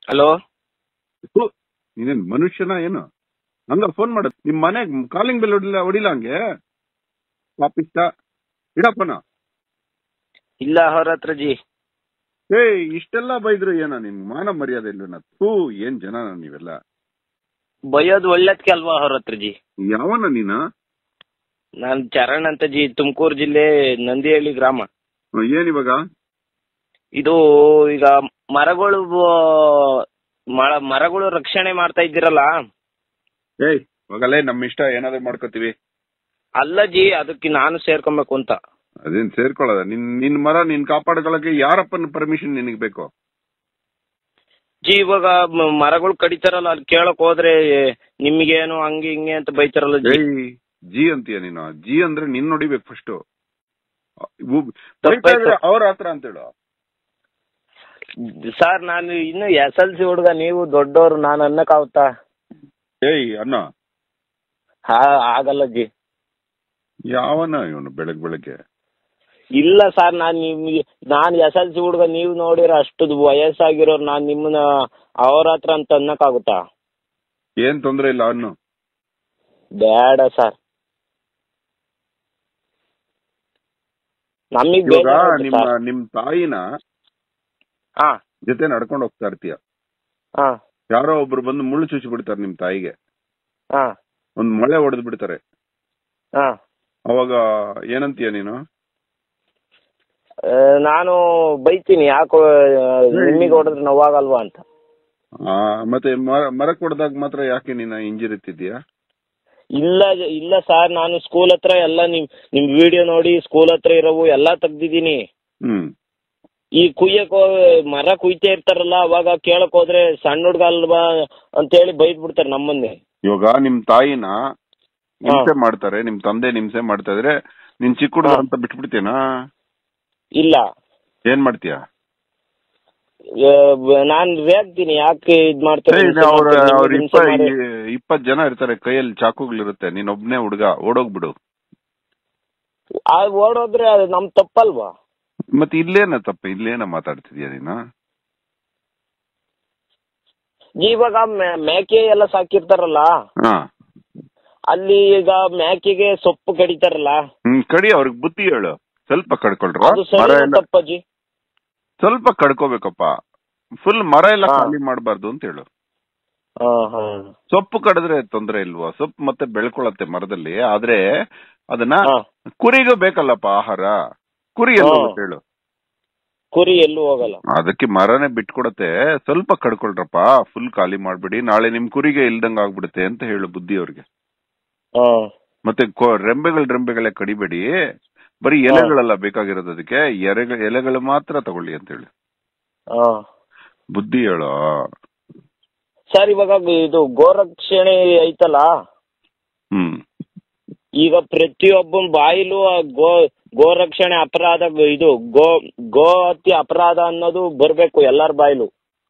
Hello ಥು, ನೀನೇನ್ ಮನುಷ್ಯನ ಏನು ಹಂಗ ಫೋನ್ ಮಾಡ ನಿಮ್ ಮನೆಗ್ ಕಾಲಿಂಗ್ ಬೆಲ್ ಹೊಡಿಲ್ಲ ಹೊಡಿಲ್ಲ ಹಂಗೆ ಪಾಪಿಷ್ಟ ಇಡಪ್ಪನ ಇಲ್ಲ ಅವ್ರ ಹತ್ರ ಜಿ ಏಯ್ ಇಷ್ಟೆಲ್ಲ ಬೈದ್ರು ಏನ ನಿನ್ ಮಾನ ಮರ್ಯಾದೆ ಇಲ್ವೇನ ಥೂ ಏನ್ ಜನ ನೀವೆಲ್ಲ ಬೈಯೋದು ಒಳ್ಳೇದ್ಕೆ ಅಲ್ವಾ ಅವ್ರ ಹತ್ರ ಜಿ ಯಾವನ ನೀನ ನಾನ್ ಚರಣ್ ಅಂತ ಜಿ ತುಮಕೂರು ಜಿಲ್ಲೆ ನಂದಿಹಳ್ಳಿ ಗ್ರಾಮ ಏನ್ ಇವಾಗ ಇದು ಈಗ ಮರಗಳು ಆ, ಮರ- ಮರಗಳು ರಕ್ಷಣೆ ಮಾಡ್ತಾ ಇದ್ದೀರಲ್ಲ ಏಯ್ ಹೋಗಲೇ ನಮ್ ಇಷ್ಟ ಏನಾದ್ರು ಮಾಡ್ಕೋತೀವಿ ಅಲ್ಲ ಜಿ ಅದಕ್ಕೆ ನಾನು ಸೇರ್ಕೊಬೇಕು ಅಂತ ಅದೇನ್ ಸೇರ್ಕೊಳ್ಳೋದ ನಿನ್ ನಿನ್ ಮರ ನೀನ್ ಕಾಪಾಡ್ಕೊಳಕ್ಕೆ ಯಾರಪ್ಪನ ಪರ್ಮಿಷನ್ ನಿನಗ್ ಬೇಕು ಜಿ ಇವಾಗ ಮ- ಮರಗಳು ಕಡಿತಾರಲ್ಲ ಅಲ್ಲಿ ಕೇಳಕ್ ಹೋದ್ರೆ ನಿಮ್ಗೇನು ಹಂಗೆ ಹಿಂಗೆ ಅಂತ ಬೈತಾರಲ್ಲ ಜಿ ಏಯ್ ಜಿ ಅಂತೀಯ ನೀನು ಜಿ ಅಂದ್ರೆ ನಿನ್ ನೋಡಿಬೇಕು ಫಸ್ಟ್ ತಪ್ಪಾಯ್ತು. ಅವ್ರ ಹತ್ರ ಅಂತ ಹೇಳು ಸರ್ ನಾನು ಇನ್ನು ಎಸ್ ಎಲ್ ಸಿ ಹುಡುಗ ನೀವು ದೊಡ್ಡವರು ನಾನು ಅನ್ನಕ್ಕಾಗುತ್ತಾ ಏಯ್ ಅಣ್ಣ ಹಾ ಆಗಲ್ಲ ಜಿ ಯಾವನ ಇವನು ಬೆಳಗ್ ಬೆಳಗ್ಗೆ ಇಲ್ಲ ಸರ್ ನಾನು ನಿಮ್ಗೆ ನಾನು ಎಸ್ ಎಲ್ ಸಿ ಹುಡುಗ ನೀವು ನೋಡಿರೋ ಅಷ್ಟು ವಯಸ್ಸಾಗಿರೋರು ನಾನು ನಿಮ್ಮನ್ನ ಅವ್ರ ಹತ್ರ ಅಂತ ಅನ್ನಕ್ಕಾಗುತ್ತಾ ಏನ್ ತೊಂದ್ರೆ ಇಲ್ಲ ಅನ್ನು ಬೇಡ ಸರ್ ನಮಗ್ ಇವಾಗ ಬೇಜಾರಾಗುತ್ತೆ ನಿಮ್ಮ ಸರ್. ನಿಮ್ ತಾಯಿನ ಹಾ ಜೊತೆ ನಡ್ಕೊಂಡು ಹೋಗ್ತಾ ಇರ್ತೀಯ ಹಾ ಯಾರೋ ಒಬ್ರು ಬಂದು ಮುಳ್ಳು ಚುಚ್ಚಿ ಬಿಡ್ತಾರೆ ನಿಮ್ ತಾಯಿಗೆ ಹಾ ಒಂದ್ ಮಳೆ ಹೊಡೆದ್ ಬಿಡ್ತಾರೆ ಹಾ ಅವಾಗ ಏನಂತೀಯ ನೀನು ಆ, ನಾನು ಬೈತೀನಿ ಯಾಕೋ ನಿಮಗೆ ಹೊಡೆದ್ರೆ ನೋವಾಗಲ್ವಾ ಅಂತ ಆ, ಮತ್ತೆ ಮರ- ಮರಕ್ ಹೊಡೆದಾಗ ಮಾತ್ರ ಯಾಕೆ ನೀನ ಇಂಜಿರಿತಿದ್ಯಾ ಇಲ್ಲ ಇಲ್ಲ ಸರ್ ನಾನು ಸ್ಕೂಲ್ ಹತ್ರ ಎಲ್ಲ ನಿಮ್ ನಿಮ್ ವಿಡಿಯೋ ನೋಡಿ ಸ್ಕೂಲ್ ಹತ್ರ ಇರೋವು ಎಲ್ಲಾ ತೆಗ್ದಿದ್ದೀನಿ ಹ್ಮ್ ಈ ಕುಯ್ಯಕ್ ಹೋಗ್- ಮರ ಕುಯ್ತಾ ಇರ್ತಾರಲ್ಲ ಅವಾಗ ಕೇಳಕ್ ಹೋದ್ರೆ ಸಣ್ಣ ಹುಡ್ಗ ಅಲ್ವಾ ಅಂತೇಳಿ ಬೈದ್ ಬಿಡ್ತಾರೆ ನಮ್ಮನ್ನೇ ಇವಾಗ ನಿಮ್ ತಾಯಿನ ಹಿಂಸೆ ಮಾಡ್ತಾರೆ ನಿಮ್ ತಂದೆ ಹಿಂಸೆ ಮಾಡ್ತಾ ಇದ್ರೆ ನಿನ್ ಚಿಕ್ಕ ಹುಡುಗ ಹಾ. ಅಂತ ಬಿಟ್ಬಿಡ್ತೀನಾ ಇಲ್ಲ ಏನ್ ಮಾಡ್ತೀಯ ಆ, ಬ- ನಾನ್ ರೇಗ್ತೀನಿ ಯಾಕೆ ಇದ್ ಮಾಡ್ತಾರೆ ಹಿಂಸೆ ಅವ್ರ ಮಾಡ್ತಾರೆ, ಅವ್ರ ನಿಮ್ಗೆ ಇಪ್ಪ ಹಿಂಸೆ ಮಾಡಿ- ಇಪ್ಪತ್ ಜನ ಇರ್ತಾರೆ ಕೈಯಲ್ಲಿ ಚಾಕುಗಳಿರುತ್ತೆ ನೀನ್ ಒಬ್ನೇ ಹುಡುಗ ಓಡೋಗ್ಬಿಡು ಆ ಓಡೋದ್ರೆ ಅದು ನಮ್ ತಪ್ಪಲ್ವಾ ಮತ್ತೆ ಇಲ್ಲೇನ ತಪ್ಪ ಇಲ್ಲೇನ ಮಾತಾಡ್ತಿದ್ಯಾ ನೀನು ಇವಾಗ ಮೇ- ಮೇಕೆ ಎಲ್ಲ ಸಾಕಿರ್ತಾರಲ್ಲ ಹಾ ಅಲ್ಲಿ ಈಗ ಮೇಕೆಗೆ ಸೊಪ್ಪು ಕಡಿತಾರಲ್ಲ ಹ್ಮ್ ಕಡಿ ಅವ್ರಿಗೆ ಬುದ್ಧಿ ಹೇಳು ಸ್ವಲ್ಪ ಕಡ್ಕೊಳ್ರ ಅದು ಮರ ಸರಿ ಎಲ್ಲ ತಪ್ಪಜ್ಜಿ ಸ್ವಲ್ಪ ಕಡ್ಕೋಬೇಕಪ್ಪ ಫುಲ್ ಮರ ಎಲ್ಲ ಹಾ. ಖಾಲಿ ಮಾಡಬಾರ್ದು ಅಂತ ಹೇಳು ಹಾ ಹಾ ಸೊಪ್ಪು ಕಡಿದ್ರೆ ತೊಂದ್ರೆ ಇಲ್ವಾ ಸೊಪ್ಪು ಮತ್ತೆ ಬೆಳ್ಕೊಳತ್ತೆ ಮರದಲ್ಲಿ ಆದ್ರೆ ಅದನ್ನ ಹಾ. ಕುರಿಗೂ ಬೇಕಲ್ಲಪ್ಪ ಆಹಾರ ಕುರಿ ಎಲ್ಲ ಹಾ. ಹೇಳು ಕುರಿ ಎಲ್ಲೂ ಹೋಗಲ್ಲ ಅದಕ್ಕೆ ಮರನೇ ಬಿಟ್ಕೊಡತ್ತೆ ಸ್ವಲ್ಪ ಕಡ್ಕೊಳ್ರಪ್ಪ ಫುಲ್ ಖಾಲಿ ಮಾಡ್ಬಿಡಿ ನಾಳೆ ನಿಮ್ ಕುರಿಗೆ ಇಲ್ದಂಗ ಆಗ್ಬಿಡುತ್ತೆ ಅಂತ ಹೇಳು ಬುದ್ಧಿ ಅವ್ರಿಗೆ ಹಾ ಮತ್ತೆ ಕೊ- ರೆಂಬೆಗಳು ರೆಂಬೆಗಳೇ ಕಡಿಬೇಡಿ ಬರೀ ಎಲೆಗಳೆಲ್ಲ ಬೇಕಾಗಿರೋದು ಅದಕ್ಕೆ ಎರೆಗ ಎಲೆಗಳು ಮಾತ್ರ ತಗೊಳ್ಳಿ ಅಂತ ಹೇಳಿ ಹಾ ಬುದ್ಧಿ ಹೇಳೋ ಸರ್ ಇವಾಗ ಇದು ಗೋರಕ್ಷಣೆ ಐತಲ್ಲ ಹ್ಮ್ ಈಗ ಪ್ರತಿಯೊಬ್ಬನ ಬಾಯಿಲು ಆ ಗೋ ಗೋರಕ್ಷಣೆ ಅಪರಾಧ ಇದು ಗೋ ಗೋ ಹತ್ಯೆ ಅಪರಾಧ ಅನ್ನೋದು ಬರ್ಬೇಕು ಎಲ್ಲಾರ ಬಾಯಿಲು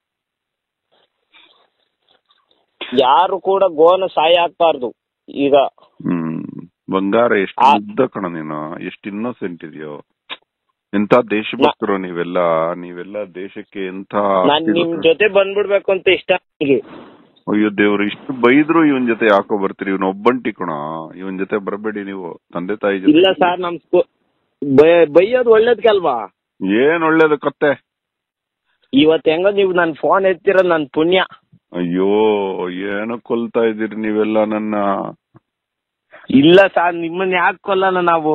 ಯಾರು ಕೂಡ ಗೋನ ಸಾಯ ಹಾಕ್ಬಾರ್ದು ಈಗ ಹ್ಮ್ ಬಂಗಾರ ಎಷ್ಟು ಆ- ಮುಗ್ಧ ಕಣ ನೀನು ಎಷ್ಟು ಇನ್ನೋಸೆಂಟ್ ಇದೆಯೋ ಎಂತ ದೇಶಭಕ್ತರು ನೀವೆಲ್ಲ ನೀವೆಲ್ಲ ದೇಶಕ್ಕೆ ಎಂತ ನಾನ್ ನಿಮ್ ಜೊತೆ ಬಂದ್ಬಿಡ್ಬೇಕು ಅಂತ ಇಷ್ಟ ನನಗೆ ಅಯ್ಯೋ ದೇವ್ರು ಇಷ್ಟು ಬೈದ್ರು ಇವನ್ ಜೊತೆ ಯಾಕೋ ಬರ್ತೀರಿ ಇವನ್ ಒಬ್ಬಂಟಿ ಕಣ ಇವನ್ ಜೊತೆ ಬರಬೇಡಿ ನೀವು ತಂದೆ ತಾಯಿ ಇಲ್ಲ ಜೊತೆ ಸರ್ ನಮ್ ಸ್ಕೂ- ಬೈ- ಬೈಯೋದು ಒಳ್ಳೇದ್ಕಲ್ವಾ ಏನ್ ಒಳ್ಳೇದು ಕತ್ತೆ ಇವತ್ ಹೆಂಗೋ ನೀವು ನನ್ ಫೋನ್ ಎತ್ತಿರೋದ್ ನನ್ ಪುಣ್ಯ ಅಯ್ಯೋ ಏನೋ ಕೊಲ್ತಾ ಇದೀರಿ ನೀವೆಲ್ಲ ನನ್ನ ಇಲ್ಲ ಸರ್ ನಿಮ್ಮನ್ನ ಯಾಕೆ ಕೊಲ್ಲಲ್ಲ ನಾವು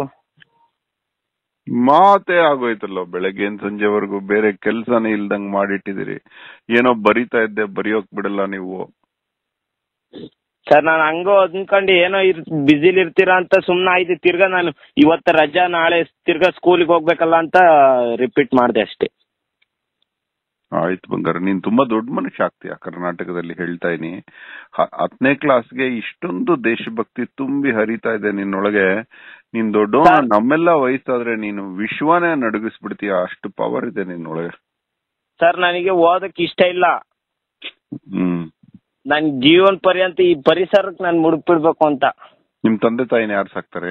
ಮಾತೇ ಆಗೋಯ್ತಲ್ಲ ಬೆಳಗ್ಗೆ ಸಂಜೆವರೆಗೂ ಬೇರೆ ಕೆಲ್ಸನೇ ಇಲ್ದಂಗ್ ಮಾಡಿಟ್ಟಿದಿರಿ ಏನೋ ಬರಿತಾ ಇದ್ದೆ ಬರೆಯೋಕ್ ಬಿಡಲ್ಲ ನೀವು ಸರ್ ನಾನು ಹಂಗೋ ಅನ್ಕೊಂಡು ಏನೋ ಇರ್ ಬಿಸಿಲಿ ಇರ್ತೀರಾ ಅಂತ ಸುಮ್ನೆ ಆಯ್ತು ತಿರ್ಗಾ ನಾನು ಇವತ್ತ ರಜಾ ನಾಳೆ ತಿರ್ಗಾ ಸ್ಕೂಲಿಗೆ ಹೋಗ್ಬೇಕಲ್ಲ ಅಂತ ರಿಪೀಟ್ ಮಾಡಿದೆ ಅಷ್ಟೇ ಆಯ್ತು ಬಂಗಾರ ನೀನ್ ತುಂಬಾ ದೊಡ್ಡ ಮನುಷ್ಯ ಆಗ್ತೀಯ ಕರ್ನಾಟಕದಲ್ಲಿ ಹೇಳ್ತಾ ಇದೀನಿ ಹ- ಹತ್ತನೇ ಕ್ಲಾಸ್ಗೆ ಇಷ್ಟೊಂದು ದೇಶಭಕ್ತಿ ತುಂಬಿ ಹರಿತಾ ಇದೆ ನಿನ್ನೊಳಗೆ ನೀನ್ ದೊಡ್ಡ ಸರ್- ನಮ್ಮೆಲ್ಲ ವಯಸ್ಸಾದ್ರೆ ನೀನು ವಿಶ್ವನೇ ನಡುಗಿಸ್ಬಿಡ್ತೀಯ ಅಷ್ಟು ಪವರ್ ಇದೆ ನಿನ್ನೊಳಗೆ ಸರ್ ನನಗೆ ಓದಕ್ ಇಷ್ಟ ಇಲ್ಲ ಹ್ಮ್ ನನ್ ಜೀವನ ಪರ್ಯಂತ ಈ ಪರಿಸರಕ್ಕೆ ನಾನು ಮುಡುಕ್ಬಿಡ್ಬೇಕು ಅಂತ ನಿಮ್ ತಂದೆ ತಾಯಿನ ಯಾರು ಸಾಕ್ತಾರೆ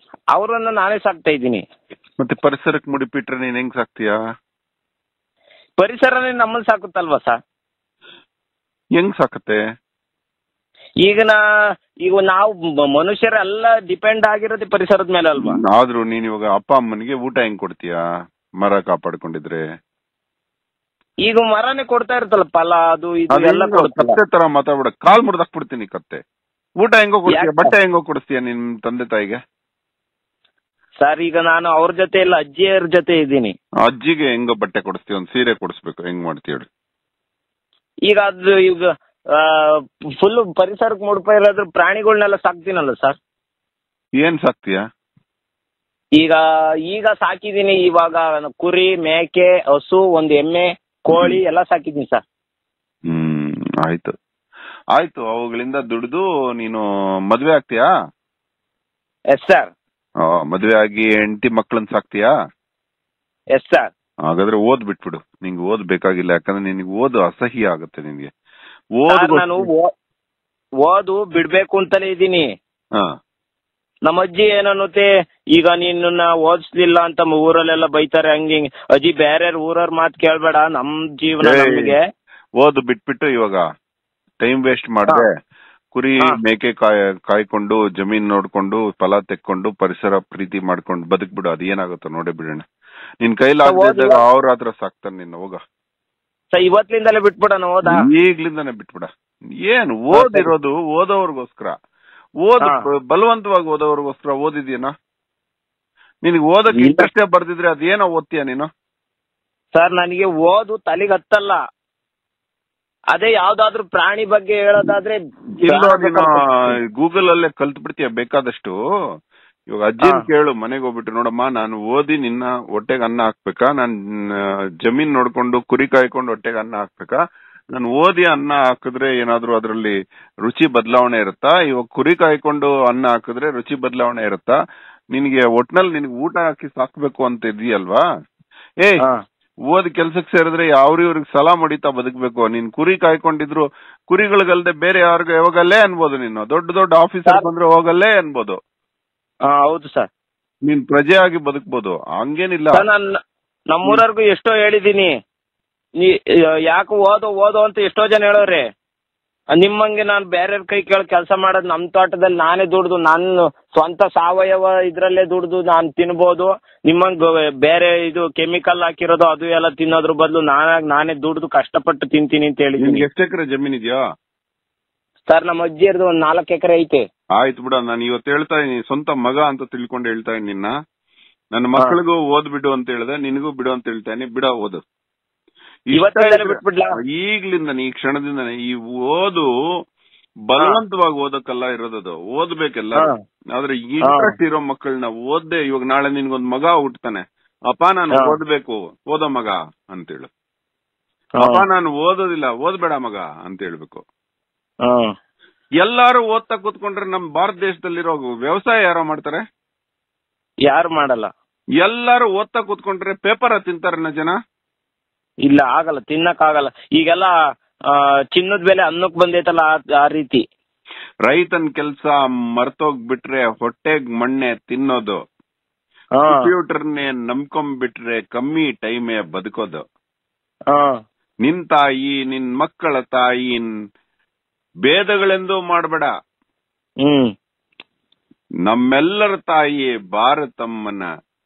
ಅವರನ್ನ ನಾನೇ ಸಾಕ್ತಾ ಇದ್ದೀನಿ ಮತ್ತೆ ಪರಿಸರಕ್ಕೆ ಮುಡಿಪಿಟ್ರೆ ನೀನ್ ಹೆಂಗ್ ಸಾಕ್ತೀಯಾ ಪರಿಸರನೇ ನಮ್ಮನ್ನ ಸಾಕುತ್ತಲ್ವಾ ಸರ್ ಹೆಂಗ್ ಸಾಕತ್ತೆ ಈಗ ನಾ ಈಗ ನಾವು ಮ- ಮನುಷ್ಯರೆಲ್ಲ ಡಿಪೆಂಡ್ ಆಗಿರೋದು ಪರಿಸರದ ಮೇಲೆ ಅಲ್ವಾ ಆದ್ರೂ ನೀನ್ ಇವಾಗ ಅಪ್ಪ ಅಮ್ಮನಿಗೆ ಊಟ ಹೆಂಗ್ ಕೊಡ್ತೀಯಾ ಮರ ಕಾಪಾಡ್ಕೊಂಡಿದ್ರೆ ಈಗ ಮರನೇ ಕೊಡ್ತಾ ಇರುತ್ತಲ್ಲ ಫಲ ಅದು ಇದು ಅದೇನು ಎಲ್ಲ ಕೊಡುತ್ತಲ್ಲ ಕತ್ತೆ ತರ ಮಾತಾಡ್ಬಿಡ ಕಾಲ್ ಮುರ್ದಾಕ್ಬಿಡ್ತೀನಿ ಕತ್ತೆ ಊಟ ಹೆಂಗೋ ಕೊಡ್ತೀಯ ಯಾಕೆ? ಬಟ್ಟೆ ಹೆಂಗೋ ಕೊಡಿಸ್ತೀಯ ನಿಮ್ ತಂದೆ ತಾಯಿಗೆ ಸರ್ ಈಗ ನಾನು ಅವ್ರ ಜೊತೆ ಇಲ್ಲ ಅಜ್ಜಿಯರ ಜೊತೆ ಇದ್ದೀನಿ ಅಜ್ಜಿಗೆ ಹೆಂಗೋ ಬಟ್ಟೆ ಕೊಡಿಸ್ತೀಯ ಒಂದ್ ಸೀರೆ ಕೊಡಿಸ್ಬೇಕು ಹೆಂಗ್ ಮಾಡ್ತೀಯ ಹೇಳು ಈಗ ಅದು ಈಗ ಫುಲ್ ಪರಿಸರಕ್ಕೆ ಮುಡ್ಪ ಇರೋದ್ರ ಪ್ರಾಣಿಗಳನ್ನೆಲ್ಲ ಸಾಕ್ತೀನಲ್ಲ ಸರ್ ಏನ್ ಸಾಕ್ತೀಯ ಈಗ ಈಗ ಸಾಕಿದೀನಿ ಇವಾಗ ಕುರಿ ಮೇಕೆ ಹಸು ಒಂದು ಎಮ್ಮೆ ಕೋಳಿ ಎಲ್ಲ ಸಾಕಿದೀನಿ ಸರ್ ಹ್ಮ್ ಆಯ್ತು ಆಯ್ತು ಅವುಗಳಿಂದ ದುಡ್ದು ನೀನು ಮದ್ವೆ ಆಗ್ತೀಯಾ ಎಸ್ ಸರ್ ಆ, ಮದ್ವೆ ಆಗಿ ಹೆಂಡತಿ ಮಕ್ಳನ್ ಸಾಕ್ತೀಯಾ ಎಸ್ ಸರ್ ಹಾಗಾದ್ರೆ ಓದ್ ಬಿಟ್ಬಿಡು ನಿಂಗೆ ಓದ್ ಬೇಕಾಗಿಲ್ಲ ಯಾಕಂದ್ರೆ ನಿನಗೆ ಓದು ಅಸಹ್ಯ ಆಗುತ್ತೆ ನಿನ್ಗೆ ಸರ್, ನಾನು ಓದ್ ಓ- ಓದು ಬಿಡ್ಬೇಕು ಅಂತಲೇ ಇದ್ದೀನಿ ಹಾ ನಮ್ಮ ಅಜ್ಜಿ ಏನನ್ನುತ್ತೆ ಈಗ ನಿನ್ನ ಓದಿಸ್ಲಿಲ್ಲ ಅಂತ ಮ- ಊರಲ್ಲೆಲ್ಲ ಬೈತಾರೆ ಹಂಗೆ ಹಿಂಗೆ ಅಜ್ಜಿ ಬೇರೆ ಊರವ್ರ ಮಾತು ಕೇಳ್ಬೇಡ ನಮ್ ಜೀವನ ಏಯ್. ನಮಗೆ ಓದು ಬಿಟ್ಬಿಟ್ಟು ಇವಾಗ ಟೈಮ್ ವೇಸ್ಟ್ ಮಾಡದೆ ಕುರಿ ಹಾ. ಮೇಕೆ ಕಾಯ್ ಕಾಯ್ಕೊಂಡು ಜಮೀನ್ ನೋಡ್ಕೊಂಡು ಫಲ ತೆಕ್ಕೊಂಡು ಪರಿಸರ ಪ್ರೀತಿ ಮಾಡ್ಕೊಂಡು ಬದುಕ್ಬಿಡು ಅದೇನಾಗುತ್ತೋ ನೋಡೇ ಬಿಡೋಣ ನಿನ್ ಕೈಲಾಗದೆ ಓದು- ಇದ್ದಾಗ ಅವ್ರ ಹತ್ರ ಸಾಕ್ತಾನೆ ನಿನ್ನ ಹೋಗ ಸೊ ಇವತ್ತಿಂದಲೇ ಬಿಟ್ಬಿಡೋಣ ಓದಾ ಈಗ್ಲಿಂದಾನೆ ಬಿಟ್ಬಿಡ ಏನ್ ಓದಿರೋದು ಓದೋರ್ಗೋಸ್ಕರ ಓದ್ ಹಾ. ಬ- ಬಲವಂತವಾಗಿ ಓದೋರ್ಗೋಸ್ಕರ ಓದಿದ್ಯೇನೋ ನಿನಗೆ ಓದಕ್ ಇಲ್ಲ. ಇಂಟ್ರೆಸ್ಟೇ ಬರ್ದಿದ್ರೆ ಅದೇನೋ ಓದ್ತೀಯ ನೀನು ಸರ್ ನನಗೆ ಓದು ತಲೆಗೆ ಹತ್ತಲ್ಲ ಅದೇ ಯಾವ್ದಾದ್ರು ಪ್ರಾಣಿ ಬಗ್ಗೆ ಹೇಳೋದಾದ್ರೆ ಇಲ್ಲ ಪ್ರಾಣ ನೀನು ಬೇಕಾದ್ರೆ- ಗೂಗಲ್ ಅಲ್ಲೇ ಕಲ್ತ್ ಬಿಡ್ತೀಯ ಬೇಕಾದಷ್ಟು ಇವಾಗ ಅಜ್ಜಿನ್ ಹಾ. ಕೇಳು ಮನೆಗೆ ಹೋಗ್ಬಿಟ್ಟು ನೋಡಮ್ಮ ನಾನು ಓದಿ ನಿನ್ನ ಹೊಟ್ಟೆಗೆ ಅನ್ನ ಹಾಕ್ಬೇಕಾ ನಾನ್ ಆ, ಜಮೀನ್ ನೋಡ್ಕೊಂಡು ಕುರಿ ಕಾಯ್ಕೊಂಡು ಹೊಟ್ಟೆಗೆ ಅನ್ನ ಹಾಕ್ಬೇಕಾ ನಾನು ಓದಿ ಅನ್ನ ಹಾಕಿದ್ರೆ ಏನಾದ್ರೂ ಅದ್ರಲ್ಲಿ ರುಚಿ ಬದಲಾವಣೆ ಇರುತ್ತಾ ಇವಾಗ ಕುರಿ ಕಾಯ್ಕೊಂಡು ಅನ್ನ ಹಾಕಿದ್ರೆ ರುಚಿ ಬದಲಾವಣೆ ಇರುತ್ತಾ ನಿನಗೆ ಒಟ್ನಲ್ಲಿ ನಿನಗೆ ಊಟ ಹಾಕಿ ಸಾಕ್ಬೇಕು ಅಂತ ಇದೆಯಲ್ವಾ ಏ ಹಾ. ಓದ್ ಕೆಲ್ಸಕ್ಕೆ ಸೇರಿದ್ರೆ ಯಾವ್ರು ಇವ್ರಿಗೆ ಸಲ ಹೊಡಿತಾ ಬದುಕ್ಬೇಕು ನೀನ್ ಕುರಿ ಕಾಯ್ಕೊಂಡಿದ್ರು ಕುರಿಗಳಿಗಲ್ದೆ ಬೇರೆ ಯಾರಿಗೂ ಯಾವಾಗಲ್ಲೇ ಅನ್ಬೋದು ನೀನು ದೊಡ್ಡ ದೊಡ್ಡ ಆಫೀಸರ್ ಸರ್. ಬಂದ್ರೆ ಹೋಗಲ್ಲೇ ಅನ್ಬೋದು ಹಾ, ಹೌದು ಸರ್ ನೀನ್ ಪ್ರಜೆ ಆಗಿ ಬದುಕ್ಬೋದು ಹಂಗೇನಿಲ್ಲ ಸರ್ ನಾನು ನಮ್ಮೂರವ್ರಿಗೂ ಎಷ್ಟೋ ಹೇಳಿದೀನಿ ನೀ ಯಾಕೆ ಓದೋ ಓದೋ ಅಂತ ಎಷ್ಟೋ ಜನ ಹೇಳೋರೆ ನಿಮ್ಮಂಗೆ ನಾನು ಬೇರೆ ಕೈ ಕೇಳಿ ಕೆಲಸ ಮಾಡೋದು ನಮ್ಮ ತೋಟದಲ್ಲಿ ನಾನೇ ದುಡ್ದು ನಾನು ಸ್ವಂತ ಸಾವಯವ ಇದ್ರಲ್ಲೇ ದುಡ್ದು ನಾನು ತಿನ್ಬೋದು ನಿಮ್ಮಂಗ್ ಬೇರೆ ಇದು ಕೆಮಿಕಲ್ ಹಾಕಿರೋದು ಅದು ಎಲ್ಲ ತಿನ್ನೋದ್ರ ಬದಲು ನಾನಾಗ್ ನಾನೇ ದುಡ್ದು ಕಷ್ಟಪಟ್ಟು ತಿಂತೀನಿ ಅಂತ ಹೇಳಿದೀನಿ ನಿನ್ಗೆ ಎಷ್ಟು ಎಕರೆ ಜಮೀನ್ ಇದೆಯಾ ಸರ್ ನಮ್ಮ ಅಜ್ಜಿಯರ್ದು ಒಂದ್ ನಾಲ್ಕು ಎಕರೆ ಐತೆ ಆಯ್ತು ಬಿಡ ನಾನು ಇವತ್ತು ಹೇಳ್ತಾ ಇದೀನಿ ಸ್ವಂತ ಮಗ ಅಂತ ತಿಳ್ಕೊಂಡು ಹೇಳ್ತಾ ಇದೀನಿ ನಿನ್ನ ನನ್ನ ಮಕ್ಕಳಿಗೂ ಓದ್ ಬಿಡು ಅಂತ ಹೇಳ್ದೆ ನಿನಗೂ ಬಿಡು ಅಂತ ಹೇಳ್ತಾ ಇದೀನಿ ಬಿಡ ಓದು ಇಷ್ಟ ಇವತ್ತಿಂದಲೇ ಇದ್ರೆ- ಬಿಟ್ಬಿಡ್ಲಾ ಈಗ್ಲಿಂದ ಈ ಕ್ಷಣದಿಂದನೇ ಈ ಓದು ಬಲವಂತವಾಗಿ ಓದಕ್ಕಲ್ಲ ಇರೋದದು ಓದ್ಬೇಕೆಲ್ಲ ಹಾ. ಆದ್ರೆ ಇಂಟ್ರೆಸ್ಟ್ ಇರೋ ಮಕ್ಕಳನ್ನ ಓದ್ದೆ ಇವಾಗ ನಾಳೆ ನಿನ್ಗೊಂದ್ ಮಗ ಹುಟ್ತಾನೆ ಅಪ್ಪ ನಾನು ಹಾ. ಓದ್ಬೇಕು ಓದೋ ಮಗ ಅಂತೇಳು ಹಾ. ಅಪ್ಪ ನಾನು ಓದೋದಿಲ್ಲ ಓದ್ಬೇಡ ಮಗ ಅಂತ ಹೇಳ್ಬೇಕು ಹಾ. ಎಲ್ಲಾರು ಓದ್ತಾ ಕೂತ್ಕೊಂಡ್ರೆ ನಮ್ ಭಾರತ ದೇಶದಲ್ಲಿರೋ ವ್ಯವಸಾಯ ಯಾರೋ ಮಾಡ್ತಾರೆ ಯಾರು ಮಾಡಲ್ಲ ಎಲ್ಲಾರು ಓದ್ತಾ ಕೂತ್ಕೊಂಡ್ರೆ ಪೇಪರ್ ತಿಂತಾರನ್ನ ಜನ ಇಲ್ಲ ಆಗಲ್ಲ ತಿನ್ನಕ್ ಆಗಲ್ಲ ಈಗೆಲ್ಲ ಆ, ಚಿನ್ನದ ಬೆಲೆ ಅನ್ನಕ್ ಬಂದೈತಲ್ಲ ಆ- ಆ ರೀತಿ ರೈತನ್ ಕೆಲ್ಸ ಮರ್ತೋಗ್ಬಿಟ್ರೆ ಹೊಟ್ಟೆಗ್ ಮಣ್ಣೆ ತಿನ್ನೋದು ಹಾ. ಕಂಪ್ಯೂಟರ್ನೇ ನಂಬ್ಕೊಂಡ್ಬಿಟ್ರೆ ಕಮ್ಮಿ ಟೈಮೇ ಬದುಕೋದು ಹಾ. ನಿನ್ ತಾಯಿ ನಿನ್ ಮಕ್ಕಳ ತಾಯಿ ನ್- ಭೇದಗಳೆಂದೂ ಮಾಡಬೇಡ ಹ್ಮ್ ನಮ್ಮೆಲ್ಲರ ತಾಯಿ ಭಾರತಮ್ಮನ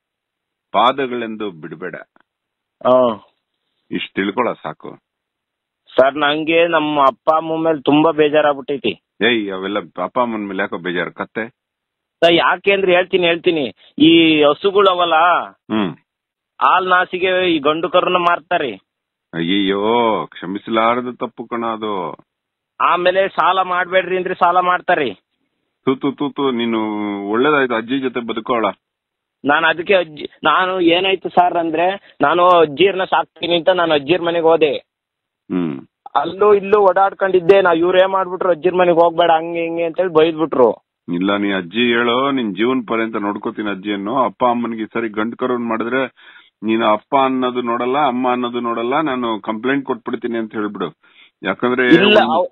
ಪಾದಗಳೆಂದು ಬಿಡಬೇಡ ಹಾ. ಇಷ್ಟು ತಿಳ್ಕೊಳ ಸಾಕು ಸರ್ ನಂಗೆ ನಮ್ಮ ಅಪ್ಪ ಅಮ್ಮ ಮೇಲೆ ತುಂಬಾ ಬೇಜಾರಾಗ್ಬಿಟ್ಟೈತಿ ಏಯ್ ಅವೆಲ್ಲ ಅಪ್ಪ ಅಮ್ಮನ ಮೇಲೆ ಯಾಕೋ ಬೇಜಾರು ಕತ್ತೆ ಸರ್ ಯಾಕೆ ಅಂದ್ರೆ ಹೇಳ್ತೀನಿ ಹೇಳ್ತೀನಿ ಈ ಹಸುಗಳು ಅವಲ್ಲ ಹ್ಮ್ ಹಾಲ್ ನಾಸಿಗೆ ಈ ಗಂಡು ಕರುನ ಮಾರ್ತಾರೆ ಅಯ್ಯಯ್ಯೋ ಕ್ಷಮಿಸಲಾರದ ತಪ್ಪು ಕಣ ಅದು ಆಮೇಲೆ ಸಾಲ ಮಾಡ್ಬೇಡ್ರಿ ಅಂದ್ರೆ ಸಾಲ ಮಾಡ್ತಾರೆ ತೂತು ತೂತು ನೀನು ಒಳ್ಳೇದಾಯ್ತು ಅಜ್ಜಿ ಜೊತೆ ಬದುಕೋಳ ನಾನು ಅದಕ್ಕೆ ಅಜ್ಜಿ ನಾನು ಏನಾಯ್ತು ಸರ್ ಅಂದ್ರೆ ನಾನು ಅಜ್ಜಿರ್ನ ಸಾಕ್ತೀನಿ ಅಂತ ನಾನು ಅಜ್ಜಿರ್ ಮನೆಗೆ ಹೋದೆ ಹ್ಮ್ ಅಲ್ಲೂ ಇಲ್ಲೂ ಓಡಾಡ್ಕೊಂಡಿದ್ದೆ ನಾ ಇವ್ರು ಏನ್ ಮಾಡ್ಬಿಟ್ರು ಅಜ್ಜಿರ್ ಮನೆಗೆ ಹೋಗ್ಬೇಡ ಹಂಗೆ ಹಿಂಗೆ ಅಂತೇಳಿ ಬೈದ್ಬಿಟ್ರು ಇಲ್ಲ ನೀ ಅಜ್ಜಿ ಹೇಳೋ ನಿನ್ ಜೀವನ ಪರ್ಯಂತ ನೋಡ್ಕೋತೀನಿ ಅಜ್ಜಿಯನ್ನು ಅಪ್ಪ ಅಮ್ಮನಿಗೆ ಈ ಸರಿ ಗಂಡ್ ಕರೋನ್ ಮಾಡಿದ್ರೆ ನೀನು ಅಪ್ಪ ಅನ್ನೋದು ನೋಡಲ್ಲ ಅಮ್ಮ ಅನ್ನೋದು ನೋಡಲ್ಲ ನಾನು ಕಂಪ್ಲೇಂಟ್ ಕೊಟ್ಬಿಡ್ತೀನಿ ಅಂತ ಹೇಳ್ಬಿಡು ಯಾಕಂದ್ರೆ ಇಲ್ಲ ಒಂದು-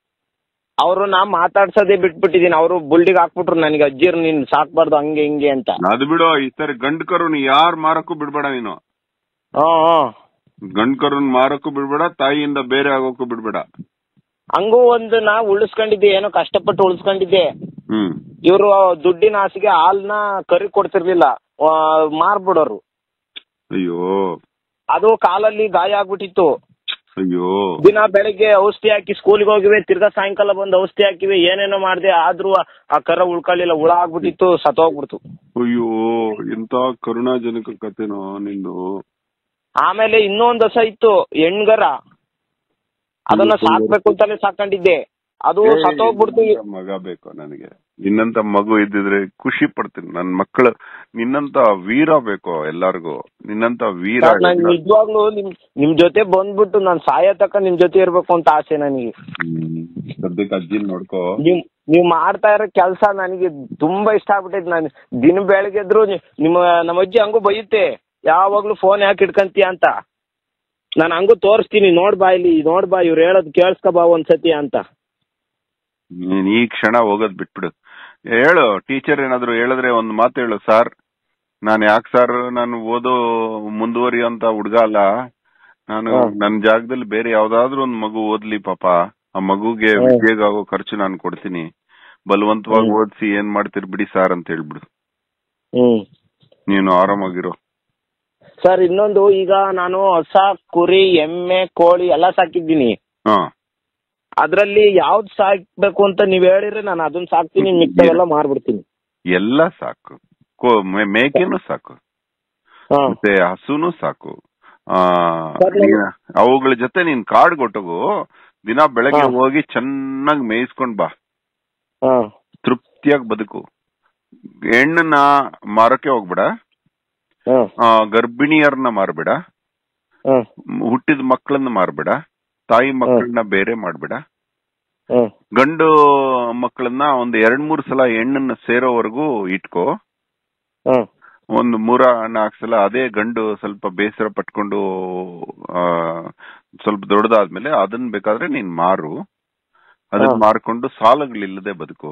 ಅವರು ನಾ ಮಾತಾಡ್ಸೋದೇ ಬಿಟ್ಬಿಟ್ಟಿದೀನಿ ಅವರು ಬುಲ್ಡಿಗೆ ಹಾಕ್ಬಿಟ್ರು ನನಗೆ ಅಜ್ಜಿರ್ ನೀನ್ ಸಾಕ್ಬಾರ್ದು ಹಂಗೆ ಹಿಂಗೆ ಅಂತ ಅದು ಬಿಡು ಈ ಸರಿ ಗಂಡ್ ಕರು ನೀ ಯಾರ್ ಮಾರಕ್ಕೂ ಬಿಡ್ಬೇಡ ನೀನು ಹ್ಮ್ ಹ್ಮ್ ಗಂಡ್ಕರನ್ ಮಾರಕ್ಕೂ ಬಿಡ್ಬೇಡ ತಾಯಿಯಿಂದ ಬೇರೆ ಆಗೋಕ್ಕೂ ಬಿಡ್ಬೇಡ ಹಂಗೂ ಒಂದು ನಾ ಉಳಿಸ್ಕೊಂಡಿದ್ದೆ ಏನೋ ಕಷ್ಟಪಟ್ಟು ಉಳಿಸ್ಕೊಂಡಿದ್ದೆ ಹ್ಮ್ ಇವರು ದುಡ್ಡಿನ ಆಸೆಗೆ ಹಾಲ್ನ ಕರಿ ಕೊಡ್ತಿರ್ಲಿಲ್ಲ ಆ, ಮಾರ್ಬಿಡೋರು ಅಯ್ಯೋ ಅದು ಕಾಲಲ್ಲಿ ಗಾಯ ಆಗ್ಬಿಟ್ಟಿತ್ತು ಅಯ್ಯೋ ದಿನ ಬೆಳಿಗ್ಗೆ ಔಷಧಿ ಹಾಕಿ ಸ್ಕೂಲ್ಗೆ ಹೋಗಿವೆ ತಿರ್ಗಾ ಸಾಯಂಕಾಲ ಬಂದು ಔಷಧಿ ಹಾಕಿವೆ ಏನೇನೋ ಮಾಡ್ದೆ ಆದ್ರೂ ಆ- ಆ ಕರ ಉಳ್ಕೊಳ್ಳಿಲ್ಲ ಹುಳ ಆಗ್ಬಿಟ್ಟಿತ್ತು ಸತ್ತೋಗ್ಬಿಡ್ತು ಅಯ್ಯೋ ಎಂತ ಕರುಣಾಜನಕ ಕಥೆನೋ ನಿಂದು ಆಮೇಲೆ ಇನ್ನೊಂದ್ ಹಸ ಇತ್ತು ಹೆಣ್ಗರ ಅದನ್ನ ಸಾಕ್ಬೇಕು ಅಂತಾನೆ ಸಾಕೊಂಡಿದ್ದೆ ಅದು ಏ, ಸತ್ತೋಗ್ಬಿಡ್ತು ನಿನ್ನಂತ ಮಗ ಬೇಕು ನನಗೆ ನಿನ್ನಂತ ಮಗು ಇದ್ದಿದ್ರೆ ಖುಷಿ ಪಡ್ತೀನಿ ನನ್ ಮಕ್ಕಳು ನಿನ್ನಂತ ವೀರ ಬೇಕು ಎಲ್ಲಾರ್ಗು ನಿನ್ನಂತ ವೀರ ಸರ್, ನಾನ್ ಎಲ್ಲ- ನಿಜವಾಗ್ಲೂ ನಿಮ್ ನಿಮ್ ಜೊತೆ ಬಂದ್ಬಿಟ್ಟು ನಾನ್ ಸಾಯೋ ತಕ ನಿಮ್ ಜೊತೆ ಇರ್ಬೇಕು ಅಂತ ಆಸೆ ನನಗೆ ಹ್ಮ್. ಸದ್ಯಕ್ಕೆ ಅಜ್ಜಿನ್ ನೋಡ್ಕೋ ನೀವ್ ನೀವ್ ಮಾಡ್ತಾ ಇರೋ ಕೆಲಸ ನನಗೆ ತುಂಬಾ ಇಷ್ಟ ಆಗ್ಬಿಟ್ಟೈತೆ ನಾನು ದಿನ ಬೆಳಗ್ಗೆ ಎದ್ರು ನಿ- ನಿಮ್ಮ ನಮ್ಮ ಅಜ್ಜಿ ಹಂಗೂ ಬೈಯುತ್ತೆ ಯಾವಾಗ್ಲೂ ಫೋನ್ ಯಾಕೆ ಇಟ್ಕಂತೀಯ ಅಂತ ನಾನು ಹಂಗೂ ತೋರಿಸ್ತೀನಿ ನೋಡ್ ಬಾ ಇಲ್ಲಿ ನೋಡ್ ಬಾ ಇವ್ರು ಹೇಳೋದ್ ಕೇಳಿಸ್ಕೊ ಬಾ ಒಂದ್ಸತಿ ಅಂತ ನೀನ್ ಈ ಕ್ಷಣ ಹೋಗೋದ್ ಬಿಟ್ಬಿಡು ಹೇಳು ಟೀಚರ್ ಏನಾದ್ರು ಹೇಳಿದ್ರೆ ಒಂದ್ ಮಾತು ಹೇಳು ಸರ್ ನಾನ್ ಯಾಕೆ ಸರ್ ನಾನು ಓದೋ ಮುಂದುವರಿಯುವಂತ ಹುಡ್ಗ ಅಲ್ಲ ನಾನು ಹಾ. ನನ್ ಜಾಗದಲ್ಲಿ ಬೇರೆ ಯಾವ್ದಾದ್ರು ಒಂದ್ ಮಗು ಓದ್ಲಿ ಪಾಪ ಆ ಮಗುಗೆ ಹಾ. ವಿದ್ಯೆಗಾಗೋ ಖರ್ಚು ನಾನು ಕೊಡ್ತೀನಿ ಬಲವಂತವಾಗಿ ಹ್ಮ್. ಓದಿಸಿ ಏನ್ ಮಾಡ್ತೀರಿ ಬಿಡಿ ಸರ್ ಅಂತ ಹೇಳ್ಬಿಡು ಹ್ಮ್ ನೀನು ಆರಾಮಾಗಿರೋ ಸರ್ ಇನ್ನೊಂದು ಈಗ ನಾನು ಹೊಸ ಕುರಿ ಎಮ್ಮೆ ಕೋಳಿ ಎಲ್ಲ ಸಾಕಿದ್ದೀನಿ ಹಾ ಅದ್ರಲ್ಲಿ ಯಾವ್ದು ಸಾಕ್ಬೇಕು ಅಂತ ನೀವ್ ಹೇಳಿದ್ರೆ ನಾನು ಅದನ್ನ ಸಾಕ್ತೀನಿ ಮಿಕ್ತಾವೆಲ್ಲ ಮಾರ್ಬಿಡ್ತೀನಿ ಎಲ್ಲ ಸಾಕು ಕೋ- ಮೇ- ಮೇಕೆನೂ ಸಾಕು ಹಾ ಮತ್ತೆ ಹಸುನು ಸಾಕು ಆ ಸರ್, ನಾನು- ನೀನ್- ಅವುಗಳ ಜೊತೆ ನೀನ್ ಕಾಡ್ ಕೊಟ್ಟಗು ದಿನ ಬೆಳಗ್ಗೆ ಹಾ. ಹೋಗಿ ಚೆನ್ನಾಗಿ ಮೇಯಿಸ್ಕೊಂಡ್ ಬಾ ಹಾ ತೃಪ್ತಿಯಾಗಿ ಬದುಕು ಹೆಣ್ಣನ್ನ ಮಾರಕ್ಕೆ ಹೋಗ್ಬೇಡ ಹಾ ಆ, ಗರ್ಭಿಣಿಯರನ್ನ ಮಾರ್ಬೇಡ ಹಾ ಮ್- ಹುಟ್ಟಿದ ಮಕ್ಕಳನ್ನ ಮಾರ್ಬೇಡ ತಾಯಿ ಮಕ್ಕಳನ್ನ ಬೇರೆ ಮಾಡ್ಬೇಡ ಹಾ ಗಂಡು ಮಕ್ಕಳನ್ನ ಒಂದ್ ಎರಡ್ ಮೂರ್ ಸಲ ಹೆಣ್ಣನ್ನ ಸೇರೋವರೆಗೂ ಇಟ್ಕೋ ಹಾ ಒಂದು ಮೂರ ನಾಲ್ಕು ಸಲ ಅದೇ ಗಂಡು ಸ್ವಲ್ಪ ಬೇಸರ ಪಟ್ಕೊಂಡು ಆ ಸ್ವಲ್ಪ ದೊಡ್ಡದಾದ್ಮೇಲೆ ಅದನ್ನ ಬೇಕಾದ್ರೆ ನೀನ್ ಮಾರು ಅದನ್ನ ಹಾ. ಮಾರ್ಕೊಂಡು ಸಾಲಗಳಿಲ್ಲದೆ ಬದುಕು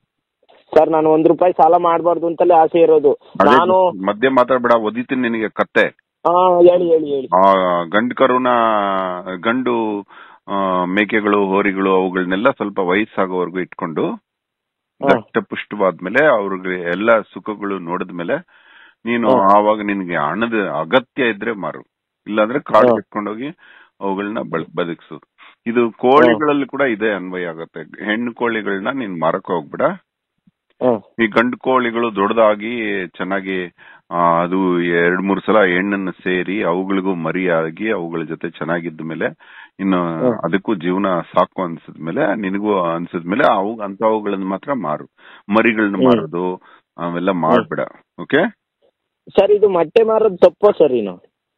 ಸರ್ ನಾನು ಒಂದ್ ರೂಪಾಯಿ ಸಾಲ ಮಾಡಬಾರ್ದು ಅಂತಲೇ ಆಸೆ ಇರೋದು ಅದೇ ನಾನು ಮಧ್ಯೆ ಮಾತಾಡ್ಬೇಡ ಒದಿತೀನಿ ನಿನಗೆ ಕತ್ತೆ ಹಾ ಹೇಳಿ ಹೇಳಿ ಹೇಳಿ ಆ ಗಂಡು ಕರುನ ಗಂಡು ಆ, ಮೇಕೆಗಳು ಹೋರಿಗಳು ಅವುಗಳನ್ನೆಲ್ಲ ಸ್ವಲ್ಪ ವಯಸ್ಸಾಗೋವರೆಗೂ ಇಟ್ಕೊಂಡು ಹಾ. ದಟ್ಟ ಪುಷ್ಟವಾದ್ಮೇಲೆ ಅವ್ರಿಗೆ ಎಲ್ಲ ಸುಖಗಳು ನೋಡಿದ್ಮೇಲೆ ನೀನು ಹಾ. ಆವಾಗ ನಿನ್ಗೆ ಹಣದ ಅಗತ್ಯ ಇದ್ರೆ ಮಾರು ಇಲ್ಲಾಂದ್ರೆ ಕಾಡು ಹಾ. ಇಟ್ಕೊಂಡೋಗಿ ಅವುಗಳನ್ನ ಬಳ- ಬದುಕ್ಸು ಇದು ಕೋಳಿಗಳಲ್ಲಿ ಕೂಡ ಇದೇ ಅನ್ವಯ ಆಗತ್ತೆ ಹೆಣ್ಣು ಕೋಳಿಗಳನ್ನ ನೀನ್ ಮಾರಕ್ ಹೋಗ್ಬೇಡ ಹಾ ಈ ಗಂಡು ಕೋಳಿಗಳು ದೊಡ್ಡದಾಗಿ ಚೆನ್ನಾಗಿ ಆ, ಅದು ಎರಡ್ ಮೂರ್ ಸಲ ಹೆಣ್ಣನ್ನ ಸೇರಿ ಅವುಗಳಿಗೂ ಮರಿಯಾಗಿ ಅವುಗಳ ಜೊತೆ ಚೆನ್ನಾಗಿದ್ದ ಮೇಲೆ ಇನ್ನು ಹ್ಮ್. ಅದಕ್ಕೂ ಜೀವನ ಸಾಕು ಅನ್ಸಿದ್ಮೇಲೆ ನಿನಗೂ ಅನ್ಸಿದ್ಮೇಲೆ ಅವು ಅಂತವುಗಳನ್ನ ಮಾತ್ರ ಮಾರು ಮರಿಗಳನ್ನ ಹ್ಮ್. ಮಾರೋದು ಅವೆಲ್ಲ ಮಾಡ್ಬೇಡ ಓಕೆ ಸರ್ ಇದು ಮೊಟ್ಟೆ ಮಾರೋದು ತಪ್ಪೋ ಸರ್ ಇನ್ನು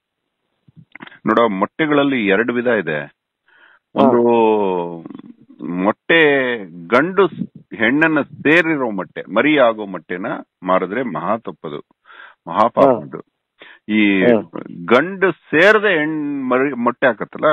ನೋಡೋ ಮೊಟ್ಟೆಗಳಲ್ಲಿ ಎರಡು ವಿಧ ಇದೆ ಒಂದು ಮೊಟ್ಟೆ ಗಂಡು ಸ್- ಹೆಣ್ಣನ್ನ ಸೇರಿರೋ ಮೊಟ್ಟೆ ಮರಿ ಆಗೋ ಮೊಟ್ಟೆನ ಮಾರಿದ್ರೆ ಮಹಾ ತಪ್ಪದು ಮಹಾಪಾಪ ಹಾ. ಅದು ಈ ಹಾ. ಗಂಡು ಸೇರದೆ ಹೆಣ್ ಮರಿ ಮೊಟ್ಟೆ ಹಾಕತ್ತಲ್ಲ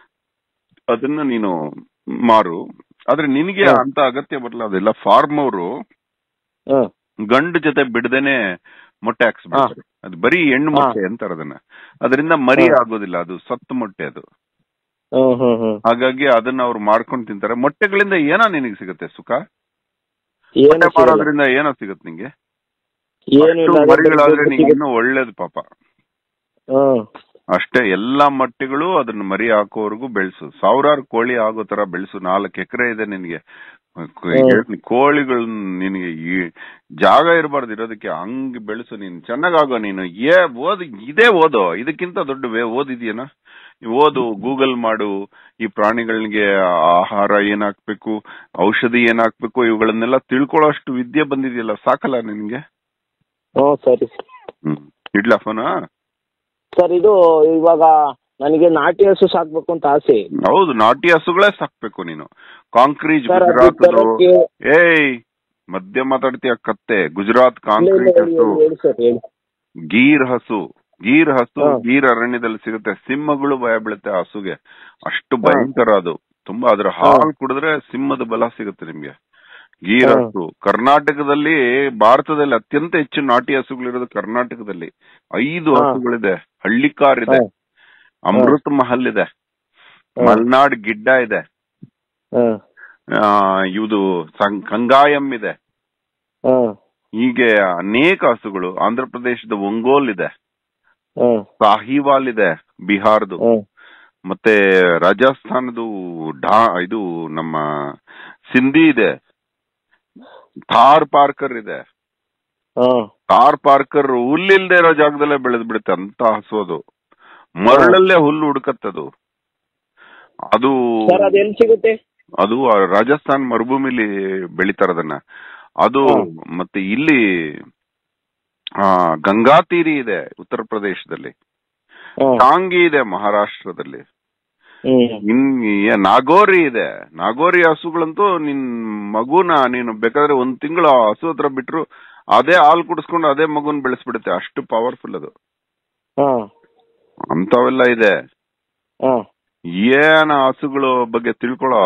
ಅದನ್ನ ನೀನು ಮಾರು ಆದ್ರೆ ನಿನಗೆ ಹಾ. ಅಂತ ಅಗತ್ಯ ಬರಲ್ಲ ಅದೆಲ್ಲ ಫಾರ್ಮ್ ಅವರು ಹಾ ಗಂಡು ಜೊತೆ ಬಿಡದೇನೆ ಮೊಟ್ಟೆ ಹಾಕ್ಸ್ಬಿಡ್ತಾರೆ ಅದು ಬರೀ ಹೆಣ್ಣು ಹಾ. ಮೊಟ್ಟೆ ಅಂತಾರೆ ಅದನ್ನ ಅದರಿಂದ ಮರಿ ಹಾ. ಆಗೋದಿಲ್ಲ ಅದು ಸತ್ತು ಮೊಟ್ಟೆ ಅದು ಹ್ಮ್ ಹ್ಮ್ ಹ್ಮ್ ಹಾಗಾಗಿ ಅದನ್ನ ಅವ್ರು ಮಾಡ್ಕೊಂಡು ತಿಂತಾರೆ ಮೊಟ್ಟೆಗಳಿಂದ ಏನೋ ನಿನಗೆ ಸಿಗುತ್ತೆ ಸುಖ ಏನು ಮೊಟ್ಟೆ ಸಿಗಲ್ಲ. ಮಾರೋದ್ರಿಂದ ಏನೋ ಸಿಗುತ್ತೆ ನಿಂಗೆ ಏನು ಅಷ್ಟು ಇಲ್ಲ ಅದೇ ಮರಿಗಳಾದ್ರೆ ದುಡ್ಡು ನಿಂಗೆ ಸಿಗುತ್ತೆ. ಇನ್ನೂ ಒಳ್ಳೇದು ಪಾಪ ಹ್ಮ್ ಅಷ್ಟೇ ಎಲ್ಲಾ ಮೊಟ್ಟೆಗಳು ಅದನ್ನ ಮರಿ ಹಾಕೋವರೆಗೂ ಬೆಳೆಸು ಸಾವಿರಾರು ಕೋಳಿ ಆಗೋ ತರ ಬೆಳೆಸು ನಾಲ್ಕು ಎಕರೆ ಇದೆ ನಿನ್ಗೆ ಹ್ಮ್. ಕೋಳಿಗಳು ನಿನಗೆ ಈ ಜಾಗ ಇರಬಾರ್ದು ಇರೋದಕ್ಕೆ ಹಂಗ್ ಬೆಳೆಸು ನೀನು ಚೆನ್ನಾಗಾಗೋ ನೀನು ಏ ಓದ್ ಇದೇ ಓದೋ ಇದಕ್ಕಿಂತ ದೊಡ್ಡ ವೇ- ಓದಿದ್ಯೇನ ಓದು ಗೂಗಲ್ ಮಾಡು ಈ ಪ್ರಾಣಿಗಳಿಗೆ ಆಹಾರ ಏನ್ ಹಾಕ್ಬೇಕು ಔಷಧಿ ಏನ್ ಹಾಕ್ಬೇಕು ಇವುಗಳನ್ನೆಲ್ಲ ತಿಳ್ಕೊಳ್ಳೋಷ್ಟು ವಿದ್ಯೆ ಬಂದಿದೆಯಲ್ಲ ಸಾಕಲ್ಲ ನಿನ್ಗೆ ಹ್ಮ್ ಸರಿ ಹ್ಮ್ ಇಡ್ಲಾ ಫೋನ ಸರ್ ಇದು ಇವಾಗ ನನಗೆ ನಾಟಿ ಹಸು ಸಾಕ್ಬೇಕು ಅಂತ ಆಸೆ ಹೌದು ನಾಟಿ ಹಸುಗಳೇ ಸಾಕ್ಬೇಕು ನೀನು ಕಾಂಕ್ರೀಟ್ ಸರ್ ಅದು ಗುಜರಾತ್ ತರಕ್ಕೆ ಏಯ್ ಮಧ್ಯ ಮಾತಾಡ್ತೀಯ ಕತ್ತೆ ಗುಜರಾತ್ ಇಲ್ಲ, ಇಲ್ಲ, ಕಾಂಕ್ರೀಟ್ ಹೇಳಿ, ಹಸು ಹೇಳಿ ಸರ್ ಹೇಳಿ ಗೀರ್ ಹಸು ಗೀರ್ ಹಸು ಹಾ. ಗೀರ್ ಅರಣ್ಯದಲ್ಲಿ ಸಿಗುತ್ತೆ ಸಿಂಹಗಳು ಭಯ ಬೀಳುತ್ತೆ ಆ ಹಸುಗೆ ಅಷ್ಟು ಹಾ. ಭಯಂಕರ ಅದು ತುಂಬಾ ಅದ್ರ ಹಾಲು ಕುಡಿದ್ರೆ ಸಿಂಹದ ಬಲ ಸಿಗುತ್ತೆ ನಿಮ್ಗೆ ಗೀರ್ ಹಾ. ಹಸು ಕರ್ನಾಟಕದಲ್ಲಿ ಭಾರತದಲ್ಲಿ ಅತ್ಯಂತ ಹೆಚ್ಚು ನಾಟಿ ಹಸುಗಳಿರೋದು ಕರ್ನಾಟಕದಲ್ಲಿ ಐದು ಹಾ. ಹಸುಗಳಿದೆ ಹಳ್ಳಿಕಾರ್ ಇದೆ ಹಾ. ಅಮೃತ್ ಮಹಲ್ ಇದೆ ಮಲ್ನಾಡ್ ಗಿಡ್ಡ ಇದೆ ಹ್ಮ್ ಆ, ಇದು ಸಂ- ಕಂಗಾಯಂ ಇದೆ ಹ್ಮ್ ಹೀಗೆ ಅನೇಕ ಹಸುಗಳು ಆಂಧ್ರ ಪ್ರದೇಶದ ಒಂಗೋಲ್ ಇದೆ ಹ್ಮ್ ಸಾಹಿವಾಲ್ ಇದೆ ಬಿಹಾರದು ಹ್ಮ್ ಮತ್ತೆ ರಾಜಸ್ಥಾನದು ಡಾ ಇದು ನಮ್ಮ ಸಿಂಧಿ ಇದೆ ಥಾರ್ ಪಾರ್ಕರ್ ಇದೆ ಹ್ಮ್ ಥಾರ್ ಪಾರ್ಕರ್ ಹುಲ್ಲಿಲ್ದೇ ಇರೋ ಜಾಗದಲ್ಲೇ ಬೆಳೆದ್ ಬಿಡುತ್ತೆ ಅಂತ ಹಸು ಅದು ಮರಳಲ್ಲೇ ಹುಲ್ಲು ಹುಡುಕತ್ತದು ಅದು ಸರ್ ಅದು ಎಲ್ಲಿ ಸಿಗುತ್ತೆ ಅದು ಆ ರಾಜಸ್ಥಾನ್ ಮರುಭೂಮಿಲಿ ಬೆಳಿತಾರ ಅದನ್ನ ಅದು ಹ್ಮ್. ಮತ್ತೆ ಇಲ್ಲಿ ಆ ಗಂಗಾ ತೀರಿ ಇದೆ ಉತ್ತರ ಪ್ರದೇಶದಲ್ಲಿ ಹ್ಮ್ ಟಾಂಗಿ ಇದೆ ಮಹಾರಾಷ್ಟ್ರದಲ್ಲಿ ಹ್ಮ್ ಇನ್ ಏ- ನಾಗೋರಿ ಇದೆ ನಾಗೋರಿ ಹಸುಗಳಂತೂ ನಿನ್ ಮಗುನ ನೀನು ಬೇಕಾದ್ರೆ ಒಂದ್ ತಿಂಗಳು ಹಸು ಹತ್ರ ಬಿಟ್ರು ಅದೇ ಹಾಲು ಕುಡಿಸ್ಕೊಂಡು ಅದೇ ಮಗುನ್ ಬೆಳೆಸ್ಬಿಡುತ್ತೆ ಅಷ್ಟು ಪವರ್ಫುಲ್ ಅದು ಹ್ಮ್ ಅಂತವೆಲ್ಲ ಇದೆ ಹ್ಮ್ ಏನ ಹಸುಗಳ ಬಗ್ಗೆ ತಿಳ್ಕೊಳೋ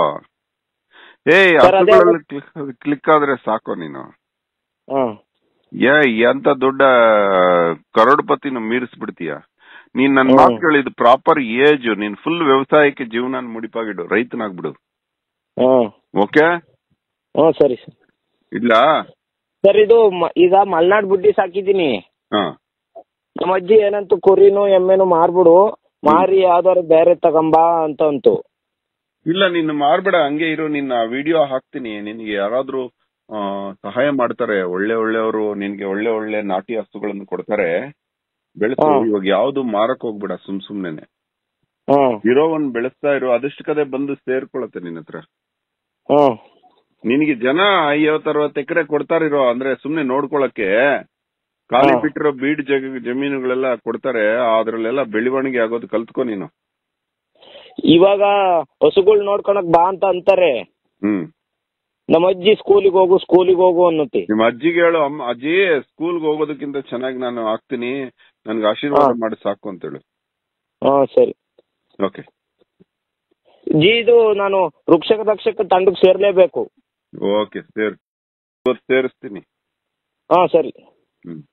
ಏಯ್ ಸರ್, ಅದೇ ಹಸುಗಳಲ್ಲಿ ಕ್ಲಿಕ್ ಕ್ಲಿಕ್ ಆದ್ರೆ ಸಾಕು ನೀನು ಹ್ಮ್ ಏ ಎಂತ ದೊಡ್ಡ ಕರೋಡ್ಪತಿನ ಮೀರಿಸ್ಬಿಡ್ತೀಯ ನೀನ್ ನನ್ ಹ್ಮ್. ಮಾತು ಕೇಳಿದ್ ಪ್ರಾಪರ್ ಏಜ್ ನೀನ್ ಫುಲ್ ವ್ಯವಸಾಯಕ್ಕೆ ಜೀವನ ಮುಡಿಪಾಗಿಡು ರೈತನಾಗ್ಬಿಡು ಹ್ಮ್ ಓಕೆ ಹ್ಮ್ ಸರಿ ಸರ್ ಇಲ್ಲ ಸರ್ ಇದು ಮ- ಈಗ ಮಲ್ನಾಡ್ ಬುಡ್ಡಿ ಸಾಕಿದ್ದೀನಿ ಹಾ ನಮ್ಮ ಅಜ್ಜಿ ಏನಂತು ಕುರಿನು ಎಮ್ಮೆನು ಮಾರ್ಬಿಡು ಮಾರಿ ಯಾವ್ದಾರು ಬೇರೆ ತಗೊಂಬಾ ಅಂತ ಅಂತು ಇಲ್ಲ ನೀನು ಮಾರ್ಬೇಡ ಹಂಗೆ ಇರು ನಿನ್ನ ವಿಡಿಯೋ ಹಾಕ್ತೀನಿ ನಿನ್ಗೆ ಯಾರಾದ್ರೂ ಆ, ಸಹಾಯ ಮಾಡ್ತಾರೆ ಒಳ್ಳೆ ಒಳ್ಳೆಯವರು ನಿನ್ಗೆ ಒಳ್ಳೆ ಒಳ್ಳೆ ನಾಟಿ ಹಸುಗಳನ್ನು ಕೊಡ್ತಾರೆ ಬೆಳೆಸು ಹಾ. ಇವಾಗ ಯಾವ್ದು ಮಾರಕ್ ಹೋಗ್ಬೇಡ ಸುಮ್ ಸುಮ್ನೆನೆ ಹ್ಮ್ ಇರೋವನ್ ಬೆಳೆಸ್ತಾ ಇರು ಅದಷ್ಟು ಕದೆ ಬಂದು ಸೇರ್ಕೊಳತ್ತೆ ನಿನ್ನ ಹತ್ರ ಹ್ಮ್ ನಿನಗೆ ಜನ ಐವತ್ ಅರವತ್ ಎಕರೆ ಕೊಡ್ತಾರಿರೋ ಅಂದ್ರೆ ಸುಮ್ನೆ ನೋಡ್ಕೊಳಕ್ಕೆ ಖಾಲಿ ಹಾ. ಬಿಟ್ಟಿರೋ ಬೀಡ್ ಜಗ ಜಮೀನುಗಳೆಲ್ಲ ಕೊಡ್ತಾರೆ ಅದ್ರಲ್ಲೆಲ್ಲ ಬೆಳವಣಿಗೆ ಆಗೋದು ಕಲ್ತ್ಕೊ ನೀನು ಇವಾಗ ಹಸುಗಳು ನೋಡ್ಕೊಳಕ್ ಬಾ ಅಂತ ಅಂತಾರೆ ಹ್ಮ್ ನಮ್ಮ ಅಜ್ಜಿ ಸ್ಕೂಲಿಗೆ ಹೋಗು ಸ್ಕೂಲಿಗೆ ಹೋಗು ಅನ್ನುತ್ತೆ ನಿಮ್ಮ ಅಜ್ಜಿಗೆ ಹೇಳು ಅಮ್ಮ ಅಜ್ಜಿ ಸ್ಕೂಲ್ಗೆ ಹೋಗೋದಕ್ಕಿಂತ ಚೆನ್ನಾಗಿ ನಾನು ಆಗ್ತೀನಿ ನನ್ಗೆ ಆಶೀರ್ವಾದ ಹಾ. ಮಾಡಿ ಸಾಕು ಅಂತ ಹೇಳು ಹಾ ಸರಿ ಓಕೆ ಜಿ ಇದು ನಾನು ವೃಕ್ಷಕ ರಕ್ಷಕ ತಂಡಕ್ಕೆ ಸೇರ್ಲೇಬೇಕು ಓಕೆ ಸೇರ್ ಇವತ್ತು ಸೇರಿಸ್ತೀನಿ ಹಾ ಸರಿ ಹ್ಮ್